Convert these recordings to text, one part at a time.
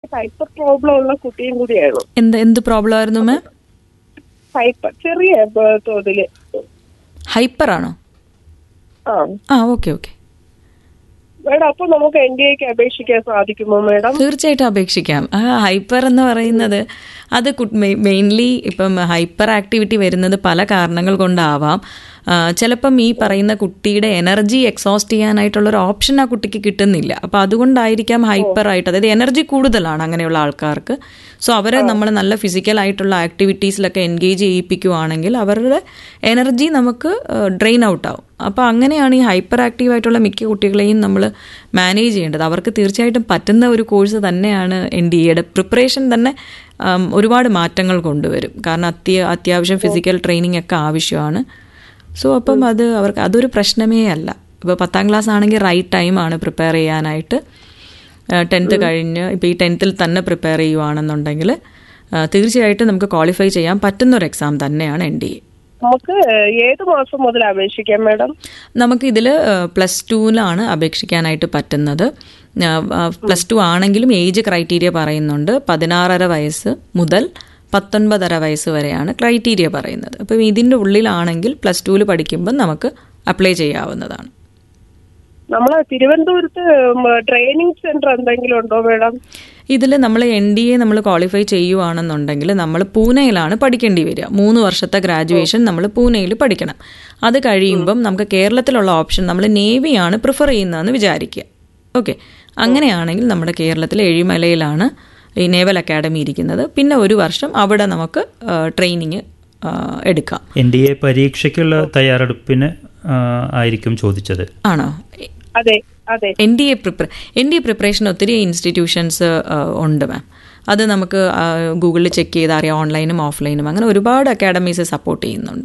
Hyper problem ഉള്ള കുട്ടിയും കൂടിയാണ് എന്ത് എന്ത് പ്രോബ്ലം ആയിരുന്നു മാം ഹൈപ്പർ ചെറിയ ഏ, തോതില് ഹൈപ്പർ ആണോ ആ ആ ഓക്കെ ഓക്കെ മേഡം അപ്പൊ നമുക്ക് എൻ ഡി എക്ക് അപേക്ഷിക്കാൻ സാധിക്കുമോ മേഡം തീർച്ചയായിട്ടും അപേക്ഷിക്കാം ആ ഹൈപ്പർ എന്ന് പറയുന്നത് അത് മെയിൻലി ഇപ്പം ഹൈപ്പർ ആക്ടിവിറ്റി വരുന്നത് പല കാരണങ്ങൾ കൊണ്ടാവാം ആ, ചിലപ്പം ഈ പറയുന്ന കുട്ടിയുടെ എനർജി എക്സോസ്റ്റ് ചെയ്യാനായിട്ടുള്ള ഒരു ഓപ്ഷൻ ആ കുട്ടിക്ക് കിട്ടുന്നില്ല അപ്പം അതുകൊണ്ടായിരിക്കാം ഹൈപ്പർ ആയിട്ട് അതായത് എനർജി കൂടുതലാണ് അങ്ങനെയുള്ള ആൾക്കാർക്ക് സോ അവരെ നമ്മൾ നല്ല ഫിസിക്കൽ ആയിട്ടുള്ള ആക്ടിവിറ്റീസിലൊക്കെ എൻഗേജ് ചെയ്യിപ്പിക്കുവാണെങ്കിൽ അവരുടെ എനർജി നമുക്ക് ഡ്രെയിൻ ഔട്ട് ആവും അപ്പോൾ അങ്ങനെയാണ് ഈ ഹൈപ്പർ ആക്റ്റീവ് ആയിട്ടുള്ള മിക്ക കുട്ടികളെയും നമ്മൾ മാനേജ് ചെയ്യേണ്ടത് അവർക്ക് തീർച്ചയായിട്ടും പറ്റുന്ന ഒരു കോഴ്സ് തന്നെയാണ് എൻ ഡി എയുടെ പ്രിപ്പറേഷൻ തന്നെ ആം, ഒരുപാട് മാറ്റങ്ങൾ കൊണ്ടുവരും കാരണം അത്യ അത്യാവശ്യം ഫിസിക്കൽ ട്രെയിനിങ് ഒക്കെ ആവശ്യമാണ് സോ അപ്പം അത് അവർക്ക് അതൊരു പ്രശ്നമേ അല്ല ഇപ്പോൾ പത്താം ക്ലാസ് ആണെങ്കിൽ റൈറ്റ് ടൈമാണ് പ്രിപ്പയർ ചെയ്യാനായിട്ട് ടെൻത്ത് കഴിഞ്ഞ് ഇപ്പോൾ ഈ ടെൻത്തിൽ തന്നെ പ്രിപ്പയർ ചെയ്യുവാണെന്നുണ്ടെങ്കിൽ ആ, തീർച്ചയായിട്ടും നമുക്ക് ക്വാളിഫൈ ചെയ്യാൻ പറ്റുന്ന ഒരു എക്സാം തന്നെയാണ് എൻ ഡി എ നമുക്ക് ഏത് മാസം മുതൽ അപേക്ഷിക്കാം മേഡം നമുക്കിതിൽ പ്ലസ് ടുവിലാണ് അപേക്ഷിക്കാനായിട്ട് പറ്റുന്നത് പ്ലസ് ടു ആണെങ്കിലും ഏജ് ക്രൈറ്റീരിയ പറയുന്നുണ്ട് പതിനാറര വയസ്സ് മുതൽ പത്തൊൻപതര വയസ്സ് വരെയാണ് ക്രൈറ്റീരിയ പറയുന്നത് അപ്പം ഇതിൻ്റെ ഉള്ളിലാണെങ്കിൽ പ്ലസ് ടുവിൽ പഠിക്കുമ്പോൾ നമുക്ക് അപ്ലൈ ചെയ്യാവുന്നതാണ് നമ്മള് തിരുവനന്തപുരത്ത് ട്രെയിനിങ് സെന്റർ എന്തെങ്കിലും ഉണ്ടോ മേഡം ഇതിൽ നമ്മൾ എൻ ഡി എ നമ്മൾ ക്വാളിഫൈ ചെയ്യുവാണെന്നുണ്ടെങ്കിൽ നമ്മൾ പൂനെയിലാണ് പഠിക്കേണ്ടി വരിക മൂന്ന് വർഷത്തെ ഗ്രാജുവേഷൻ നമ്മൾ പൂനെയിൽ പഠിക്കണം അത് കഴിയുമ്പം നമുക്ക് കേരളത്തിലുള്ള ഓപ്ഷൻ നമ്മൾ നേവിയാണ് പ്രിഫർ ചെയ്യുന്നതെന്ന് വിചാരിക്കുക ഓക്കെ അങ്ങനെയാണെങ്കിൽ നമ്മുടെ കേരളത്തിലെ എഴിമലയിലാണ് ഈ നേവൽ അക്കാഡമി ഇരിക്കുന്നത് പിന്നെ ഒരു വർഷം അവിടെ നമുക്ക് ട്രെയിനിങ് എടുക്കാം എൻ ഡി എ പരീക്ഷയ്ക്കുള്ള തയ്യാറെടുപ്പിന് ആ, ആയിരിക്കും ചോദിച്ചത് ആണോ അതെ അതെ എൻ ഡി എ പ്രിപ്പറ എൻ ഡി എ പ്രിപ്പറേഷൻ ഒത്തിരി ഇൻസ്റ്റിറ്റ്യൂഷൻസ് ഉണ്ട് മാം അത് നമുക്ക് ഗൂഗിളിൽ ചെക്ക് ചെയ്ത് അറിയാം ഓൺലൈനും ഓഫ്ലൈനും അങ്ങനെ ഒരുപാട് അക്കാഡമീസ് സപ്പോർട്ട് ചെയ്യുന്നുണ്ട്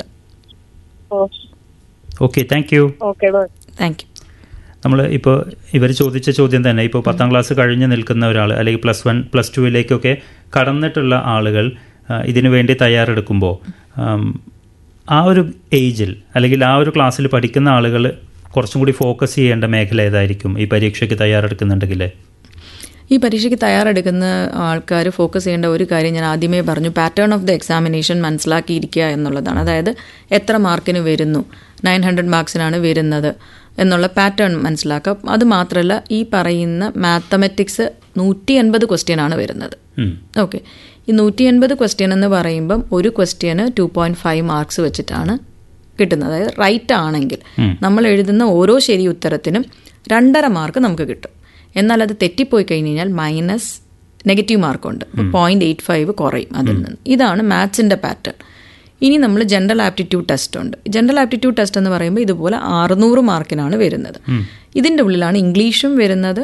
okay thank you okay ma'am thank you നമ്മൾ ഇപ്പോൾ ഇവർ ചോദിച്ച ചോദ്യം തന്നെ ഇപ്പോൾ പത്താം ക്ലാസ് കഴിഞ്ഞ് നിൽക്കുന്ന ഒരാൾ അല്ലെങ്കിൽ പ്ലസ് വൺ പ്ലസ് ടുവിലേക്കൊക്കെ കടന്നിട്ടുള്ള ആളുകൾ ആ, ഇതിനു വേണ്ടി തയ്യാറെടുക്കുമ്പോൾ ആം, ആ ഒരു ഏജിൽ അല്ലെങ്കിൽ ആ ഒരു ക്ലാസ്സിൽ പഠിക്കുന്ന ആളുകൾ കുറച്ചും കൂടി ഫോക്കസ് ചെയ്യേണ്ട മേഖല ഏതായിരിക്കും ഈ പരീക്ഷയ്ക്ക് തയ്യാറെടുക്കുന്നുണ്ടെങ്കിൽ ഈ പരീക്ഷയ്ക്ക് തയ്യാറെടുക്കുന്ന ആൾക്കാർ ഫോക്കസ് ചെയ്യേണ്ട ഒരു കാര്യം ഞാൻ ആദ്യമേ പറഞ്ഞു പാറ്റേൺ ഓഫ് ദ എക്സാമിനേഷൻ മനസ്സിലാക്കിയിരിക്കുക എന്നുള്ളതാണ് അതായത് എത്ര മാർക്കിന് വരുന്നു നയൻ ഹൺഡ്രഡ് മാർക്സിനാണ് വരുന്നത് എന്നുള്ള പാറ്റേൺ മനസ്സിലാക്കുക അത് മാത്രമല്ല ഈ പറയുന്ന മാത്തമെറ്റിക്സ് നൂറ്റി അൻപത് ക്വസ്റ്റ്യൻ ആണ് വരുന്നത് ഉം. ഓക്കെ ഈ നൂറ്റി എൺപത് ക്വസ്റ്റ്യൻ എന്ന് പറയുമ്പം ഒരു ക്വസ്റ്റ്യന് ടു പോയിന്റ് ഫൈവ് മാർക്സ് വെച്ചിട്ടാണ് കിട്ടുന്നത് അതായത് റൈറ്റ് ആണെങ്കിൽ നമ്മൾ എഴുതുന്ന ഓരോ ശരി ഉത്തരത്തിനും രണ്ടര മാർക്ക് നമുക്ക് കിട്ടും എന്നാൽ അത് തെറ്റിപ്പോയി കഴിഞ്ഞ് കഴിഞ്ഞാൽ മൈനസ് നെഗറ്റീവ് മാർക്കുണ്ട് പോയിന്റ് എയ്റ്റ് ഫൈവ് കുറയും അതിൽ നിന്ന് ഇതാണ് മാത്സിന്റെ പാറ്റേൺ ഇനി നമ്മൾ ജനറൽ ആപ്റ്റിറ്റ്യൂഡ് ടെസ്റ്റ് ഉണ്ട് ജനറൽ ആപ്റ്റിറ്റ്യൂഡ് ടെസ്റ്റ് എന്ന് പറയുമ്പോൾ ഇതുപോലെ അറുന്നൂറ് മാർക്കിനാണ് വരുന്നത് ഇതിൻ്റെ ഉള്ളിലാണ് ഇംഗ്ലീഷും വരുന്നത്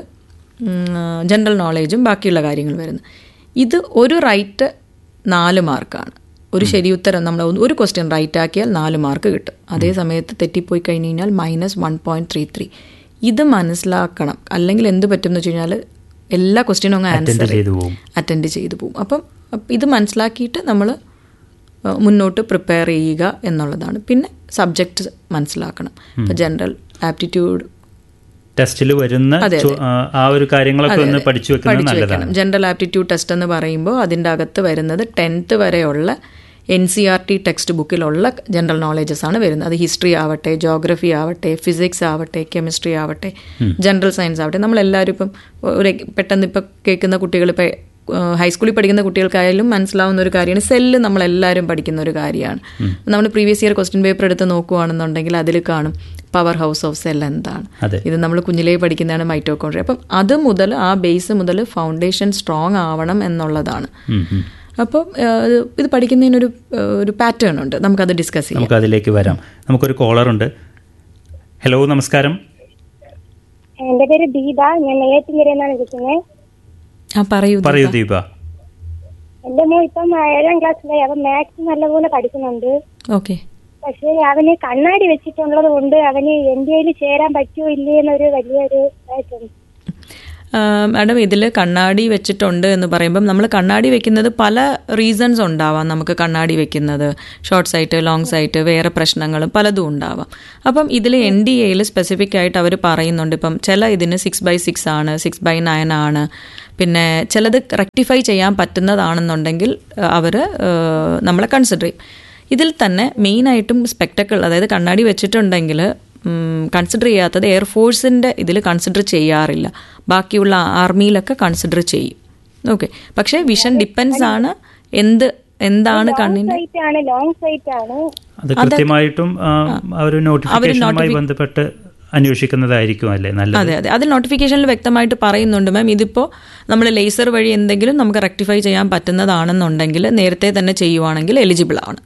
ജനറൽ നോളേജും ബാക്കിയുള്ള കാര്യങ്ങൾ വരുന്നത് ഇത് ഒരു റൈറ്റ് നാല് മാർക്കാണ് ഒരു ശരി ഉത്തരം നമ്മൾ ഒന്ന് ഒരു ക്വസ്റ്റ്യൻ റൈറ്റ് ആക്കിയാൽ നാല് മാർക്ക് കിട്ടും അതേ സമയത്ത് തെറ്റിപ്പോയി കഴിഞ്ഞ് കഴിഞ്ഞാൽ minus one point three three ഇത് മനസ്സിലാക്കണം അല്ലെങ്കിൽ എന്ത് പറ്റും എന്ന് വെച്ച് കഴിഞ്ഞാൽ എല്ലാ ക്വസ്റ്റ്യനും അങ്ങ് ആൻസർ ചെയ്തു പോകും അറ്റൻഡ് ചെയ്തു പോകും അപ്പം അപ്പം ഇത് മനസ്സിലാക്കിയിട്ട് നമ്മൾ മുന്നോട്ട് പ്രിപ്പയർ ചെയ്യുക എന്നുള്ളതാണ് പിന്നെ സബ്ജക്റ്റ് മനസ്സിലാക്കണം ഇപ്പം ജനറൽ ആപ്റ്റിറ്റ്യൂഡ് ടെസ്റ്റിൽ വരുന്ന ചോ- ആ, ആ ഒരു കാര്യങ്ങളൊക്കെ ഒന്ന് പഠിച്ചു വെക്കുന്നത് പഠിച്ചു നല്ലതാണ് വെക്കണം ജനറൽ ആപ്റ്റിറ്റ്യൂഡ് ടെസ്റ്റ് എന്ന് പറയുമ്പോൾ അതിൻ്റെ അകത്ത് വരുന്നത് ടെൻത്ത് വരെയുള്ള N C R T text ബുക്കിലുള്ള ജനറൽ നോളേജസ് ആണ് വരുന്നത് അത് ഹിസ്റ്ററി ആവട്ടെ ജോഗ്രഫി ആവട്ടെ ഫിസിക്സ് ആവട്ടെ കെമിസ്ട്രി ആവട്ടെ ജനറൽ സയൻസ് ആവട്ടെ നമ്മളെല്ലാവരും ഇപ്പം ഒരു പെട്ടെന്ന് ഇപ്പം കേൾക്കുന്ന കുട്ടികൾ ഇപ്പം ഹൈസ്കൂളിൽ പഠിക്കുന്ന കുട്ടികൾക്കായാലും മനസ്സിലാവുന്ന ഒരു കാര്യമാണ് സെല്ല് നമ്മളെല്ലാവരും പഠിക്കുന്ന ഒരു കാര്യമാണ് നമ്മൾ പ്രീവിയസ് ഇയർ ക്വസ്റ്റ്യൻ പേപ്പർ എടുത്ത് നോക്കുകയാണെന്നുണ്ടെങ്കിൽ അതിൽ കാണും പവർ ഹൗസ് ഓഫ് സെൽ എന്താണ് അതെ. ഇത് നമ്മൾ കുഞ്ഞിലേ പഠിക്കുന്നതാണ് മൈറ്റോകോൺട്രിയ അപ്പം അത് മുതൽ ആ ബേസ് മുതൽ ഫൗണ്ടേഷൻ സ്ട്രോങ് ആവണം എന്നുള്ളതാണ് ഉം, ഉം. അപ്പം ഏഹ്, ഇത് ഇത് പഠിക്കുന്നതിനൊരു ഏഹ്, ഒരു പാറ്റേൺ ഉണ്ട് നമുക്കത് ഡിസ്കസ് ചെയ്യാം നമുക്ക് അതിലേക്ക് വരാം നമുക്കൊരു കോളർ ഉണ്ട് ഹലോ നമസ്കാരം എന്റെ പേര് ദീപ ഞാൻ നെയ്യാറ്റിൻകരയിൽ നിന്നാണ് വിളിക്കുന്നത് ആ പറയൂ പറയൂ ദീപ. ദീപ എന്റെ മോൻ ഇപ്പം ഏഴാം ക്ലാസ്സിലായി അവൻ മാത്സ് നല്ലപോലെ പഠിക്കുന്നുണ്ട് ഓക്കെ പക്ഷേ അവന് കണ്ണാടി വെച്ചിട്ടുള്ളത് കൊണ്ട് അവന് എൻ ഡി എയിൽ ചേരാൻ പറ്റുമോ ഇല്ലേ എന്നൊരു വലിയൊരു ഇതായിട്ടുണ്ട് മാഡം ഇതിൽ കണ്ണാടി വെച്ചിട്ടുണ്ട് എന്ന് പറയുമ്പം നമ്മൾ കണ്ണാടി വെക്കുന്നത് പല റീസൺസ് ഉണ്ടാവാം നമുക്ക് കണ്ണാടി വെക്കുന്നത് ഷോർട്ട് സൈറ്റ് ലോങ് സൈറ്റ് വേറെ പ്രശ്നങ്ങളും പലതും ഉണ്ടാവാം അപ്പം ഇതിൽ എൻ ഡി എയിൽ സ്പെസിഫിക് ആയിട്ട് അവർ പറയുന്നുണ്ട് ഇപ്പം ചില ഇതിന് സിക്സ് ബൈ സിക്സ് ആണ് സിക്സ് ബൈ നയൻ ആണ് പിന്നെ ചിലത് റെക്ടിഫൈ ചെയ്യാൻ പറ്റുന്നതാണെന്നുണ്ടെങ്കിൽ അവർ നമ്മളെ കൺസിഡർ ചെയ്യും ഇതിൽ തന്നെ മെയിനായിട്ടും സ്പെക്ടക്കിൾ അതായത് കണ്ണാടി വെച്ചിട്ടുണ്ടെങ്കിൽ കൺസിഡർ ചെയ്യാത്തത് എയർഫോഴ്സിൻ്റെ ഇതിൽ കൺസിഡർ ചെയ്യാറില്ല ബാക്കിയുള്ള ആർമിയിലൊക്കെ കൺസിഡർ ചെയ്യും ഓക്കെ പക്ഷേ വിഷൻ ഡിപ്പെൻസ് ആണ് എന്ത് എന്താണ് കണ്ണിൻ്റെ സൈറ്റ് ആണ് ലോങ് സൈറ്റ് ആണ് അത് കൃത്യമായിട്ടും ആ, ആ ഒരു നോട്ടിഫിക്കേഷനുമായി ബന്ധപ്പെട്ട് അന്വേഷിക്കുന്നതായിരിക്കും അല്ലേ നല്ലത് അതെ അതെ അതിൽ നോട്ടിഫിക്കേഷനിൽ വ്യക്തമായിട്ട് പറയുന്നുണ്ട് മാം ഇതിപ്പോൾ നമ്മൾ ലേസർ വഴി എന്തെങ്കിലും നമുക്ക് റെക്ടിഫൈ ചെയ്യാൻ പറ്റുന്നതാണെന്നുണ്ടെങ്കിൽ നേരത്തെ തന്നെ ചെയ്യുവാണെങ്കിൽ എലിജിബിൾ ആണ്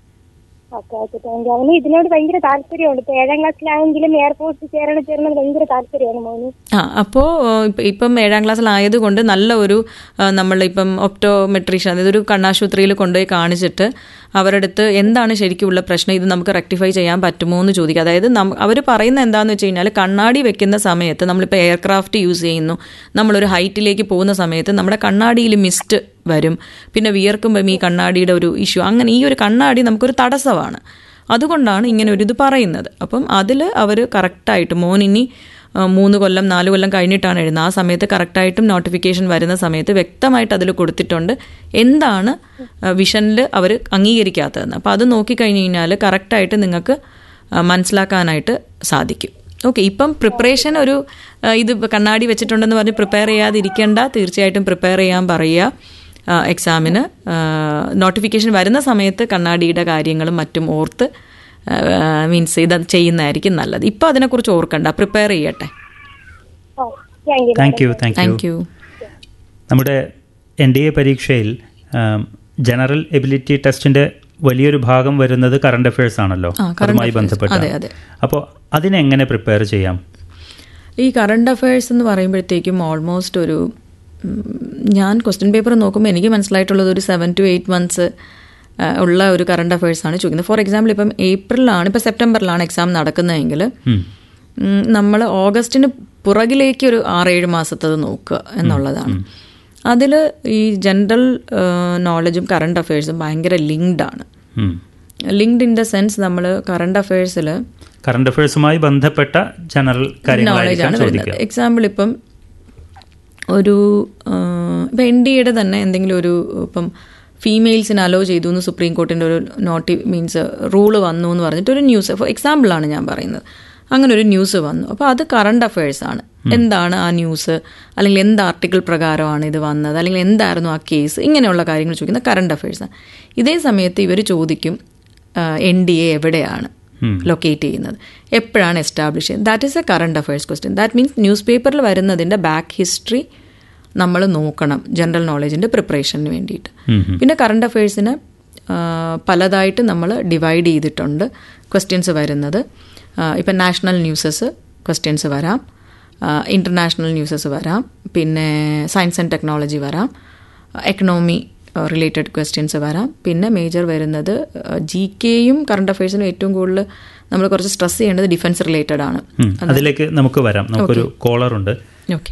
ഓക്കെ ഓക്കെ താങ്ക് യു അവന് ഇതിനോട് ഭയങ്കര താല്പര്യമുണ്ട് ഇപ്പൊ ഏഴാം ക്ലാസ്സിലാണെങ്കിലും എയർഫോഴ്സിൽ ചേരണം ചേരണം ഭയങ്കര താല്പര്യമാണ് മോന് ആ അപ്പോൾ ഇപ്പം ഏഴാം ക്ലാസ്സിലായതുകൊണ്ട് നല്ല ഒരു നമ്മളിപ്പം ഒപ്റ്റോമെട്രീഷ്യൻ അതായത് ഒരു കണ്ണാശുപത്രിയിൽ കൊണ്ടുപോയി കാണിച്ചിട്ട് അവരുടെ അടുത്ത് എന്താണ് ശരിക്കുമുള്ള പ്രശ്നം ഇത് നമുക്ക് റെക്ടിഫൈ ചെയ്യാൻ പറ്റുമോ എന്ന് ചോദിക്കുക അതായത് അവർ പറയുന്ന എന്താണെന്ന് വെച്ച് കഴിഞ്ഞാൽ കണ്ണാടി വെക്കുന്ന സമയത്ത് നമ്മളിപ്പോൾ എയർക്രാഫ്റ്റ് യൂസ് ചെയ്യുന്നു നമ്മളൊരു ഹൈറ്റിലേക്ക് പോകുന്ന സമയത്ത് നമ്മുടെ കണ്ണാടിയിൽ മിസ്റ്റ് വരും പിന്നെ വിയർക്കുമ്പം ഈ കണ്ണാടിയുടെ ഒരു ഇഷ്യൂ അങ്ങനെ ഈ ഒരു കണ്ണാടി നമുക്കൊരു തടസ്സമാണ് അതുകൊണ്ടാണ് ഇങ്ങനെ ഒരു ഇത് പറയുന്നത് അപ്പം അതിൽ അവർ കറക്റ്റായിട്ട് മോൻ ഇനി ആ, മൂന്ന് കൊല്ലം നാല് കൊല്ലം കഴിഞ്ഞിട്ടാണ് എഴുതുന്നത് ആ സമയത്ത് കറക്റ്റായിട്ടും നോട്ടിഫിക്കേഷൻ വരുന്ന സമയത്ത് വ്യക്തമായിട്ട് അതിൽ കൊടുത്തിട്ടുണ്ട് എന്താണ് വിഷനിൽ അവർ അംഗീകരിക്കാത്തതെന്ന് അപ്പോൾ അത് നോക്കിക്കഴിഞ്ഞ് കഴിഞ്ഞാൽ കറക്റ്റായിട്ട് നിങ്ങൾക്ക് ആ, മനസ്സിലാക്കാനായിട്ട് സാധിക്കും ഓക്കെ ഇപ്പം പ്രിപ്പറേഷൻ ഒരു ആ, ഇത് ഇപ്പം കണ്ണാടി വെച്ചിട്ടുണ്ടെന്ന് പറഞ്ഞ് പ്രിപ്പയർ ചെയ്യാതിരിക്കേണ്ട തീർച്ചയായിട്ടും പ്രിപ്പയർ ചെയ്യാൻ പറയുക എക്സാമിന് നോട്ടിഫിക്കേഷൻ വരുന്ന സമയത്ത് കണ്ണാടിയുടെ കാര്യങ്ങളും മറ്റും ഓർത്ത് മീൻസ് ഇത് ചെയ്യുന്നതായിരിക്കും നല്ലത് ഇപ്പം അതിനെക്കുറിച്ച് ഓർക്കണ്ട പ്രിപ്പയർ ചെയ്യട്ടെ ഓ thank you thank you thank you thank you നമ്മുടെ എൻ ഡി എ പരീക്ഷയിൽ ആം, ജനറൽ എബിലിറ്റി ടെസ്റ്റിന്റെ വലിയൊരു ഭാഗം വരുന്നത് കറണ്ട് അഫയേഴ്സ് ആണല്ലോ ആ, current അതുമായി affairs. ബന്ധപ്പെട്ട അതെ, അതെ. അപ്പോൾ അതിനെങ്ങനെ പ്രിപ്പയർ ചെയ്യാം ഈ കറണ്ട് അഫയേഴ്സ് എന്ന് പറയുമ്പോഴത്തേക്കും ഓൾമോസ്റ്റ് ഒരു ഉം, ഞാൻ ക്വസ്റ്റ്യൻ പേപ്പർ നോക്കുമ്പോൾ എനിക്ക് മനസ്സിലായിട്ടുള്ളത് ഒരു സെവൻ ടു എയ്റ്റ് മന്ത്സ് ഉള്ള ഒരു കറണ്ട് അഫയേഴ്സ് ആണ് ചോദിക്കുന്നത് ഫോർ എക്സാമ്പിൾ ഇപ്പം ഏപ്രിലാണ് ഇപ്പം സെപ്റ്റംബറിലാണ് എക്സാം നടക്കുന്നതെങ്കിൽ ഉം. നമ്മൾ ഓഗസ്റ്റിന് പുറകിലേക്ക് ഒരു ആറേഴ് മാസത്തത് നോക്കുക എന്നുള്ളതാണ് അതിൽ ഈ ജനറൽ നോളജും കറണ്ട് അഫയേഴ്സും ഭയങ്കര ലിങ്ക്ഡ് ആണ് ഉം. ലിങ്ക്ഡ് ഇൻ ദ സെൻസ് നമ്മൾ കറണ്ട് അഫയേഴ്സിൽ കറണ്ട് അഫയേഴ്സുമായി ബന്ധപ്പെട്ട ജനറൽ നോളജ് കാര്യങ്ങളായിരിക്കാം ആണ് വരുന്നത് ചോദിക്കുക എക്സാമ്പിൾ ഇപ്പം ഒരു ആ, ഇപ്പം എൻ ഡി എയുടെ തന്നെ എന്തെങ്കിലും ഒരു ഇപ്പം ഫീമെയിൽസിന് അലോ ചെയ്തു എന്ന് സുപ്രീം കോർട്ടിൻ്റെ ഒരു നോട്ടി മീൻസ് റൂള് വന്നു എന്ന് പറഞ്ഞിട്ട് ഒരു ന്യൂസ് ഫോർ എക്സാമ്പിളാണ് ഞാൻ പറയുന്നത് അങ്ങനെ ഒരു ന്യൂസ് വന്നു അപ്പോൾ അത് കറണ്ട് അഫയേഴ്സ് ആണ് എന്താണ് ആ ന്യൂസ് അല്ലെങ്കിൽ എന്ത് ആർട്ടിക്കിൾ പ്രകാരമാണ് ഇത് വന്നത് അല്ലെങ്കിൽ എന്തായിരുന്നു ആ കേസ് ഇങ്ങനെയുള്ള കാര്യങ്ങൾ ചോദിക്കുന്ന കറണ്ട് അഫയേഴ്സ് ആണ് ഇതേ സമയത്ത് ഇവർ ചോദിക്കും എൻ ഡി എ എവിടെയാണ് ലൊക്കേറ്റ് ചെയ്യുന്നത് എപ്പോഴാണ് എസ്റ്റാബ്ലിഷ് ചെയ്യുന്നത് that is a current affairs question that means news പേപ്പറിൽ വരുന്നതിൻ്റെ ബാക്ക് ഹിസ്റ്ററി നമ്മൾ നോക്കണം ജനറൽ നോളജിൻ്റെ പ്രിപ്പറേഷന് വേണ്ടിയിട്ട് പിന്നെ കറണ്ട് അഫയേഴ്സിന് പലതായിട്ട് നമ്മൾ ഡിവൈഡ് ചെയ്തിട്ടുണ്ട് ക്വസ്റ്റ്യൻസ് വരുന്നത് ഇപ്പം നാഷണൽ ന്യൂസസ് ക്വസ്റ്റ്യൻസ് വരാം ഇൻ്റർനാഷണൽ ന്യൂസസ് വരാം പിന്നെ സയൻസ് ആൻഡ് ടെക്നോളജി വരാം എക്കണോമി റിലേറ്റഡ് ക്വസ്റ്റ്യൻസ് വരാം പിന്നെ മേജർ വരുന്നത് ജി കെയും കറണ്ട് അഫയേഴ്സിനും ഏറ്റവും കൂടുതൽ നമ്മൾ കുറച്ച് സ്ട്രെസ് ചെയ്യേണ്ടത് ഡിഫൻസ് റിലേറ്റഡ് ആണ് ഉം. അതിലേക്ക് നമുക്ക് വരാം നമുക്കൊരു കോളർ ഉണ്ട് ഓക്കെ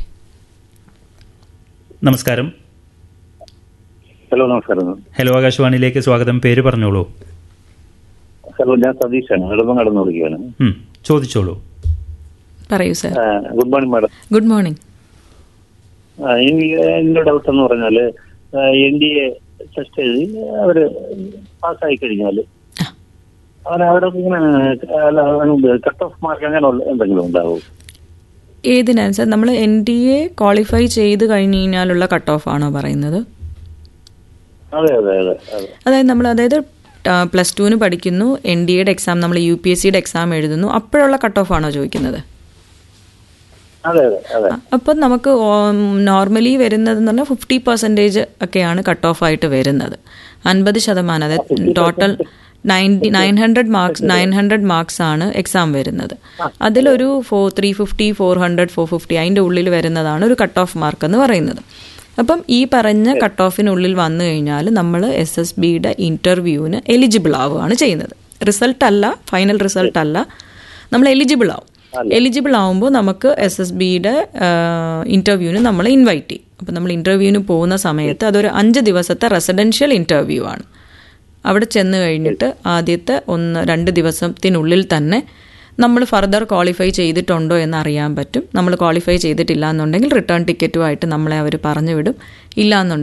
നമസ്കാരം ഹലോ നമസ്കാരം ഹലോ ആകാശവാണിയിലേക്ക് സ്വാഗതം പേര് പറഞ്ഞോളൂ ഹലോ ഞാൻ സതീഷാണ് നെടുമ്പം കടന്നു വിളിക്കുകയാണ് ഉം. ചോദിച്ചോളൂ പറയൂ sir good morning madam good morning എനിക്ക് എന്റെ ഡൗട്ട് എന്ന് പറഞ്ഞാല് എൻ ഡി എ ടെസ്റ്റ് എഴുതി അവര് പാസ്സായി കഴിഞ്ഞാല് അവൻ അവിടെ ഇങ്ങനെ കട്ട് ഓഫ് മാർക്ക് അങ്ങനെ ഉള്ള- എന്തെങ്കിലും ഉണ്ടാവും ഏതിനാണ് സാർ നമ്മൾ എൻ ഡി എ ക്വാളിഫൈ ചെയ്ത് കഴിഞ്ഞ് കഴിഞ്ഞാലുള്ള കട്ട് ഓഫ് ആണോ പറയുന്നത് അതെ അതെ അതെ അതെ അതായത് നമ്മൾ അതായത് പ്ലസ് ടുവിന് പഠിക്കുന്നു എൻ ഡി എയുടെ എക്സാം നമ്മൾ യു പി എസ് സിയുടെ എക്സാം എഴുതുന്നു അപ്പോഴുള്ള കട്ട് ഓഫ് ആണോ ചോദിക്കുന്നത് അതെ അതെ അതെ അപ്പം നമുക്ക് നോർമലി വരുന്നതെന്ന് പറഞ്ഞാൽ ഫിഫ്റ്റി പെർസെൻറ്റേജ് ഒക്കെയാണ് കട്ട് ഓഫ് ആയിട്ട് വരുന്നത് അൻപത് ശതമാനം അതായത് total ninety nine hundred marks nine hundred marks ആണ് എക്സാം വരുന്നത് അതിലൊരു four three fifty four hundred four fifty അതിൻ്റെ ഉള്ളിൽ വരുന്നതാണ് ഒരു കട്ട് ഓഫ് മാർക്ക് എന്ന് പറയുന്നത് അപ്പം ഈ പറഞ്ഞ കട്ട് ഓഫിനുള്ളിൽ വന്നു കഴിഞ്ഞാൽ നമ്മൾ എസ് എസ് ബിയുടെ ഇൻ്റർവ്യൂവിന് എലിജിബിൾ ആവുകയാണ് ചെയ്യുന്നത് റിസൾട്ട് അല്ല ഫൈനൽ റിസൾട്ട് അല്ല നമ്മൾ എലിജിബിൾ ആവും എലിജിബിൾ ആവുമ്പോൾ നമുക്ക് എസ് എസ് ബിയുടെ ഇൻ്റർവ്യൂവിന് നമ്മൾ ഇൻവൈറ്റ് ചെയ്യും അപ്പോൾ നമ്മൾ ഇൻ്റർവ്യൂവിന് പോകുന്ന സമയത്ത് അതൊരു അഞ്ച് ദിവസത്തെ റെസിഡൻഷ്യൽ ഇൻ്റർവ്യൂ ആണ് അവിടെ ചെന്ന് കഴിഞ്ഞിട്ട് ആദ്യത്തെ ഒന്ന് രണ്ട് ദിവസത്തിനുള്ളിൽ തന്നെ നമ്മൾ ഫർദർ ക്വാളിഫൈ ചെയ്തിട്ടുണ്ടോ എന്ന് അറിയാൻ പറ്റും നമ്മൾ ക്വാളിഫൈ ചെയ്തിട്ടില്ല എന്നുണ്ടെങ്കിൽ റിട്ടേൺ ടിക്കറ്റുമായിട്ട് നമ്മളെ അവർ പറഞ്ഞു വിടും ഇല്ല എന്നുണ്ടെങ്കിൽ